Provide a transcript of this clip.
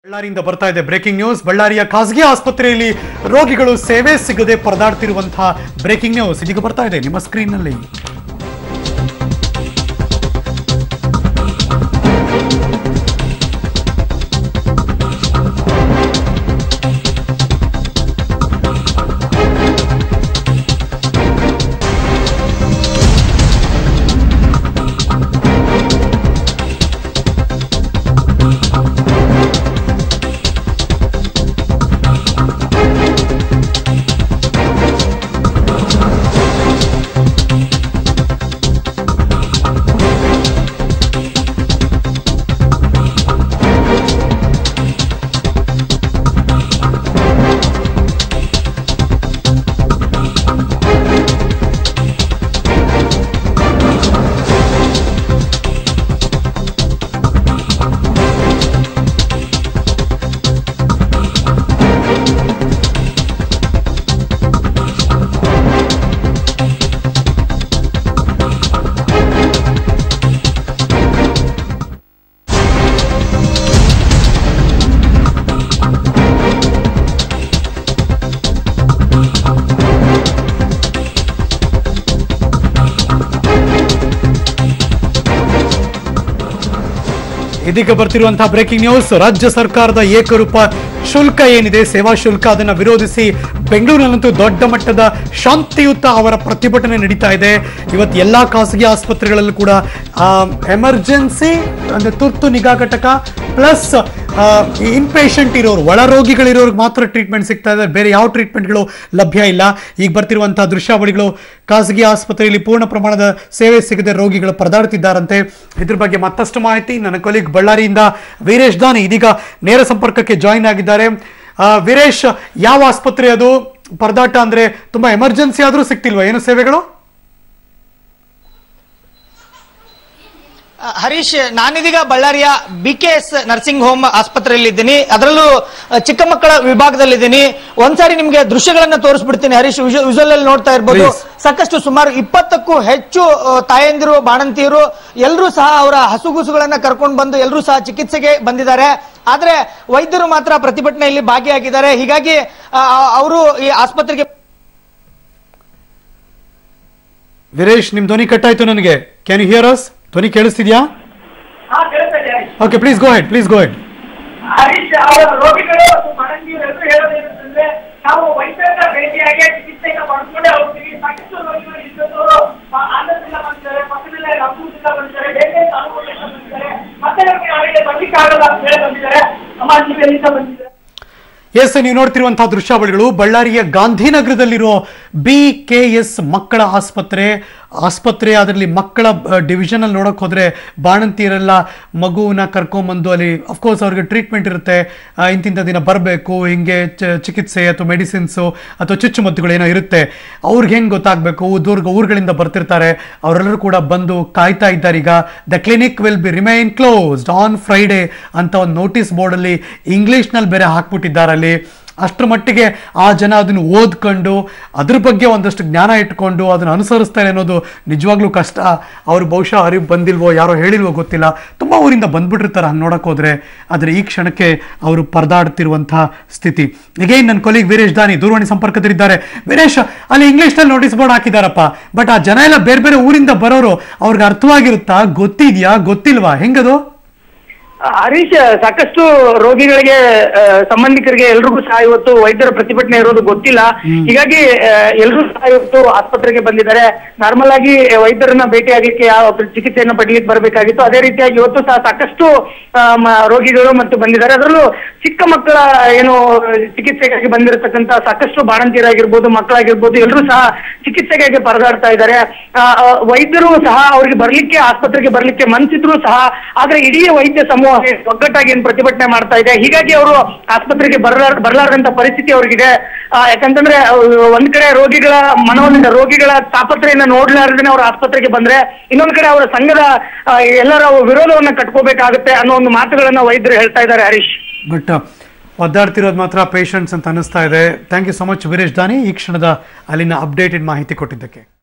ಬಳ್ಳಾರಿಯಿಂದ ಬರ್ತಾ ಇದೆ breaking news ಬಳ್ಳಾರಿಯ ಖಾಸಗಿ ಆಸ್ಪತ್ರೆಯಲ್ಲಿ ರೋಗಿಗಳು ಸೇವೆ ಸಿಗದೆ ಪರದಾಡ್ತಿರುವಂತಹ ಬ್ರೇಕಿಂಗ್ ನ್ಯೂಸ್ ಇದೀಗ ಬರ್ತಾ ಇದೆ ನಿಮ್ಮ ಸ್ಕ್ರೀನ್ನಲ್ಲಿ ಇದೀಗ ಬರ್ತಿರುವಂತಹ ಬ್ರೇಕಿಂಗ್ ನ್ಯೂಸ್ ರಾಜ್ಯ ಸರ್ಕಾರದ ಏಕರೂಪ ಶುಲ್ಕ ಏನಿದೆ ಸೇವಾ ಶುಲ್ಕ ಅದನ್ನ ವಿರೋಧಿಸಿ ಬೆಂಗಳೂರಿನಲ್ಲಂತೂ ದೊಡ್ಡ ಮಟ್ಟದ ಶಾಂತಿಯುತ ಅವರ ಪ್ರತಿಭಟನೆ ನಡೀತಾ ಇದೆ ಇವತ್ತು ಎಲ್ಲಾ ಖಾಸಗಿ ಆಸ್ಪತ್ರೆಗಳಲ್ಲೂ ಕೂಡ ಎಮರ್ಜೆನ್ಸಿ ಅಂದ್ರೆ ತುರ್ತು ನಿಗಾ ಘಟಕ ಪ್ಲಸ್ ಇನ್ಪೇಷಂಟ್ ಇರೋರು ಒಳ ರೋಗಿಗಳಿರೋರಿಗೆ ಮಾತ್ರ ಟ್ರೀಟ್ಮೆಂಟ್ ಸಿಗ್ತಾ ಇದೆ ಬೇರೆ ಯಾವ ಟ್ರೀಟ್ಮೆಂಟ್ಗಳು ಲಭ್ಯ ಇಲ್ಲ ಈಗ ಬರ್ತಿರುವಂತಹ ದೃಶ್ಯಾವಳಿಗಳು ಖಾಸಗಿ ಆಸ್ಪತ್ರೆಯಲ್ಲಿ ಪೂರ್ಣ ಪ್ರಮಾಣದ ಸೇವೆ ಸಿಗದೆ ರೋಗಿಗಳು ಪರದಾಡ್ತಿದ್ದಾರಂತೆ ಇದ್ರ ಬಗ್ಗೆ ಮತ್ತಷ್ಟು ಮಾಹಿತಿ ನನ್ನ ಕೊಲೀಗ್ ಬಳ್ಳಾರಿಯಿಂದ ವೀರೇಶ್ ದಾನಿ ಇದೀಗ ನೇರ ಸಂಪರ್ಕಕ್ಕೆ ಜಾಯಿನ್ ಆಗಿದ್ದಾರೆ ಆ, ವೀರೇಶ್ ಯಾವ ಆಸ್ಪತ್ರೆ ಅದು ಪರದಾಟ ಅಂದ್ರೆ ತುಂಬಾ ಎಮರ್ಜೆನ್ಸಿ ಆದ್ರೂ ಸಿಗ್ತಿಲ್ವಾ ಏನು ಸೇವೆಗಳು ಆ, ಹರೀಶ್ ನಾನಿದೀಗ ಬಳ್ಳಾರಿಯ B K S nursing home ಆಸ್ಪತ್ರೆಯಲ್ಲಿ ಇದ್ದೀನಿ ಅದರಲ್ಲೂ ಆ, ಚಿಕ್ಕ ಮಕ್ಕಳ ವಿಭಾಗದಲ್ಲಿದ್ದೀನಿ ಒಂದ್ಸಾರಿ ನಿಮ್ಗೆ ದೃಶ್ಯಗಳನ್ನ ತೋರಿಸ್ಬಿಡ್ತೀನಿ ಹರೀಶ್ ವಿಜುವಲ್ ಅಲ್ಲಿ ನೋಡ್ತಾ ಇರ್ಬೋದು Please. ಸಾಕಷ್ಟು ಸುಮಾರು ಇಪ್ಪತ್ತಕ್ಕೂ ಹೆಚ್ಚು ಆ, ತಾಯಂದಿರು ಬಾಣಂತಿಯರು ಎಲ್ಲರೂ ಸಹ ಅವರ ಹಸುಗುಸುಗಳನ್ನ ಕರ್ಕೊಂಡು ಬಂದು ಎಲ್ಲರೂ ಸಹ ಚಿಕಿತ್ಸೆಗೆ ಬಂದಿದ್ದಾರೆ ಆದ್ರೆ ವೈದ್ಯರು ಮಾತ್ರ ಪ್ರತಿಭಟನೆಯಲ್ಲಿ ಭಾಗಿಯಾಗಿದ್ದಾರೆ ಹೀಗಾಗಿ ಅವರು ಈ ಆಸ್ಪತ್ರೆಗೆ ವೀರೇಶ್ ನಿಮ್ ಧ್ವನಿ ಕಟ್ಟಾಯ್ತು ನನಗೆ ಕ್ಯಾನ್ ಯು ಹಿಯರ್ ಅಸ್ ಧ್ವನಿ ಕೇಳಿಸ್ತಿದ್ಯಾ ಹಾ ಕೇಳ್ತದೆ Harish. Okay please go ahead please go ahead Harish ಅವರ ರೋಗಿಗಳು ಮತ್ತು ಮಡಂಗಿಯವರೆಲ್ಲರೂ ಹೇಳೋದೇನೆಂತಂದ್ರೆ ನಾವು ವೈದ್ಯರನ್ನ ಭೇಟಿಯಾಗಿ ಚಿಕಿತ್ಸೆಯನ್ನ ಪಡ್ಕೊಂಡೇ ಹೋಗ್ತೀವಿ ಸಾಕಷ್ಟು ರೋಗಿಗಳು ಇದ್ದವರು ಆಂಧ್ರದಿಂದ ಬಂದಿದ್ದಾರೆ ಪಕ್ಕದಲ್ಲೇ ರಾಮಪುರದಿಂದ ಬಂದಿದ್ದಾರೆ ಬೇರೆ ತಾಲೂಕುಗಳಿಂದ ಬಂದಿದ್ದಾರೆ ಮತ್ತೆ ನಮಗೆ ನಾಳೆಗೆ ಬರ್ಲಿಕ್ಕಾಗಲ್ಲ ಅಂತ ಹೇಳಿ ಬಂದಿದ್ದಾರೆ ಅಮ್ಮ ನೀವು ಎಲ್ಲಿಂದ ಬಂದಿದ್ದಾರೆ ಎಸ್ ನೀವು ನೋಡ್ತಿರುವಂತಹ ದೃಶ್ಯಾವಳಿಗಳು ಬಳ್ಳಾರಿಯ ಗಾಂಧಿನಗರದಲ್ಲಿರೋ ಬಿ ಕೆ ಎಸ್ ಮಕ್ಕಳ ಆಸ್ಪತ್ರೆ ಆಸ್ಪತ್ರೆ ಅದರಲ್ಲಿ ಮಕ್ಕಳ ಡಿವಿಷನ್ ಅಲ್ಲಿ ನೋಡಕ್ ಹೋದ್ರೆ ಬಾಣಂತಿಯರೆಲ್ಲ ಮಗುವನ್ನ ಕರ್ಕೊಂಬಂದು ಅಲ್ಲಿ ಅಫ್ಕೋರ್ಸ್ ಅವ್ರಿಗೆ ಟ್ರೀಟ್ಮೆಂಟ್ ಇರುತ್ತೆ ಆ, ಇಂತಿಂಥ ದಿನ ಬರಬೇಕು ಹಿಂಗೆ ಚ- ಚಿಕಿತ್ಸೆ ಅಥವಾ ಮೆಡಿಸಿನ್ಸು ಅಥವಾ ಚುಚ್ಚುಮದ್ದುಗಳು ಏನೋ ಇರುತ್ತೆ ಅವ್ರಿಗೆ ಹೆಂಗೆ ಗೊತ್ತಾಗಬೇಕು ದೂರ ಊರುಗಳಿಂದ ಬರ್ತಿರ್ತಾರೆ ಅವರೆಲ್ಲರೂ ಕೂಡ ಬಂದು ಕಾಯ್ತಾ ಇದ್ದಾರೆ ಈಗ the clinic will be remain closed on Friday ಅಂತ ಒಂದು ನೋಟಿಸ್ ಬೋರ್ಡಲ್ಲಿ ಇಂಗ್ಲೀಷ್ನಲ್ಲಿ ಬೇರೆ ಹಾಕ್ಬಿಟ್ಟಿದ್ದಾರೆ ಅಲ್ಲಿ ಅಷ್ಟರ ಮಟ್ಟಿಗೆ ಆ ಜನ ಅದನ್ನು ಓದ್ಕೊಂಡು ಅದ್ರ ಬಗ್ಗೆ ಒಂದಷ್ಟು ಜ್ಞಾನ ಇಟ್ಕೊಂಡು ಅದನ್ನು ಅನುಸರಿಸ್ತಾರೆ ಅನ್ನೋದು ನಿಜವಾಗ್ಲೂ ಕಷ್ಟ ಅವ್ರು ಬಹುಶಃ ಅರಿವು ಬಂದಿಲ್ವೋ ಯಾರೋ ಹೇಳಿಲ್ವೋ ಗೊತ್ತಿಲ್ಲ ತುಂಬ ಊರಿಂದ ಬಂದ್ಬಿಟ್ಟಿರ್ತಾರೆ ಹಂಗೆ ನೋಡಕ್ ಹೋದ್ರೆ ಆದರೆ ಈ ಕ್ಷಣಕ್ಕೆ ಅವರು ಪರದಾಡ್ತಿರುವಂತಹ ಸ್ಥಿತಿ ಈಗೇನು ನನ್ನ ಕೊಲಿಗ್ ವೀರೇಶ್ ದಾನಿ ದೂರವಾಣಿ ಸಂಪರ್ಕದಲ್ಲಿದ್ದಾರೆ ವೀರೇಶ್ ಅಲ್ಲಿ ಇಂಗ್ಲೀಷ್ನಲ್ಲಿ ನೋಟಿಸ್ ಬೋರ್ಡ್ ಹಾಕಿದಾರಪ್ಪ ಬಟ್ ಆ ಜನ ಎಲ್ಲ ಬೇರೆ ಬೇರೆ ಊರಿಂದ ಬರೋರು ಅವ್ರಿಗೆ ಅರ್ಥವಾಗಿರುತ್ತಾ ಗೊತ್ತಿದ್ಯಾ ಗೊತ್ತಿಲ್ವಾ ಹೆಂಗದು ಹರೀಶ್ ಸಾಕಷ್ಟು ರೋಗಿಗಳಿಗೆ ಆ, ಸಂಬಂಧಿಕರಿಗೆ ಎಲ್ರಿಗೂ ಸಹ ಇವತ್ತು ವೈದ್ಯರ ಪ್ರತಿಭಟನೆ ಇರೋದು ಗೊತ್ತಿಲ್ಲ ಹೀಗಾಗಿ ಎಲ್ಲರೂ ಸಹ ಇವತ್ತು ಆಸ್ಪತ್ರೆಗೆ ಬಂದಿದ್ದಾರೆ ನಾರ್ಮಲ್ ಆಗಿ ವೈದ್ಯರನ್ನ ಭೇಟಿಯಾಗಲಿಕ್ಕೆ ಯಾವ ಚಿಕಿತ್ಸೆಯನ್ನ ಪಡಲಿಕ್ಕೆ ಬರಬೇಕಾಗಿತ್ತು ಅದೇ ರೀತಿಯಾಗಿ ಇವತ್ತು ಸಹ ಸಾಕಷ್ಟು ಆ, ಮ- ರೋಗಿಗಳು ಮತ್ತು ಬಂದಿದ್ದಾರೆ ಅದರಲ್ಲೂ ಚಿಕ್ಕ ಮಕ್ಕಳ ಏನು ಚಿಕಿತ್ಸೆಗಾಗಿ ಬಂದಿರತಕ್ಕಂತ ಸಾಕಷ್ಟು ಬಾಣಂತಿಯರಾಗಿರ್ಬೋದು ಮಕ್ಕಳಾಗಿರ್ಬೋದು ಎಲ್ಲರೂ ಸಹ ಚಿಕಿತ್ಸೆಗಾಗಿ ಪರದಾಡ್ತಾ ಇದ್ದಾರೆ ಆ, ಆ, ವೈದ್ಯರು ಸಹ ಅವರಿಗೆ ಬರ್ಲಿಕ್ಕೆ ಆಸ್ಪತ್ರೆಗೆ ಬರ್ಲಿಕ್ಕೆ ಮನ್ಸಿದ್ರು ಸಹ ಆದ್ರೆ ಇಡೀ ವೈದ್ಯ ಸಮೂಹ ಒಗ್ಗಟ್ಟಾಗಿ ಏನ್ ಪ್ರತಿಭಟನೆ ಮಾಡ್ತಾ ಇದೆ ಹೀಗಾಗಿ ಅವರು ಆಸ್ಪತ್ರೆಗೆ ಬರಲಾರ ಬರಲಾರದಂತ ಪರಿಸ್ಥಿತಿ ಅವ್ರಿಗಿದೆ ಆ, ಯಾಕಂತಂದ್ರೆ ಅವ್ರು ಒಂದ್ ಕಡೆ ರೋಗಿಗಳ ಮನೋನಿಂದ ರೋಗಿಗಳ ತಾಪತ್ರೆಯನ್ನ ನೋಡ್ಲಾರ್ದೇನೆ ಅವ್ರ ಆಸ್ಪತ್ರೆಗೆ ಬಂದ್ರೆ ಇನ್ನೊಂದ್ ಕಡೆ ಅವರ ಸಂಘದ ಆ, ಎಲ್ಲರ ವಿರೋಧವನ್ನ ಕಟ್ಕೋಬೇಕಾಗುತ್ತೆ ಅನ್ನೋ ಒಂದು ಮಾತುಗಳನ್ನ ವೈದ್ಯರು ಹೇಳ್ತಾ ಇದ್ದಾರೆ ಹರೀಶ್ ಬಟ್ ಒದ್ದಾಡ್ತಿರೋದು ಮಾತ್ರ ಪೇಷಂಟ್ಸ್ ಅಂತ ಅನ್ನಿಸ್ತಾ ಇದೆ thank you so much Veeresh ದಾನಿ ಈ ಕ್ಷಣದ ಅಲ್ಲಿನ ಅಪ್ಡೇಟೆಡ್ ಮಾಹಿತಿ ಕೊಟ್ಟಿದ್ದಕ್ಕೆ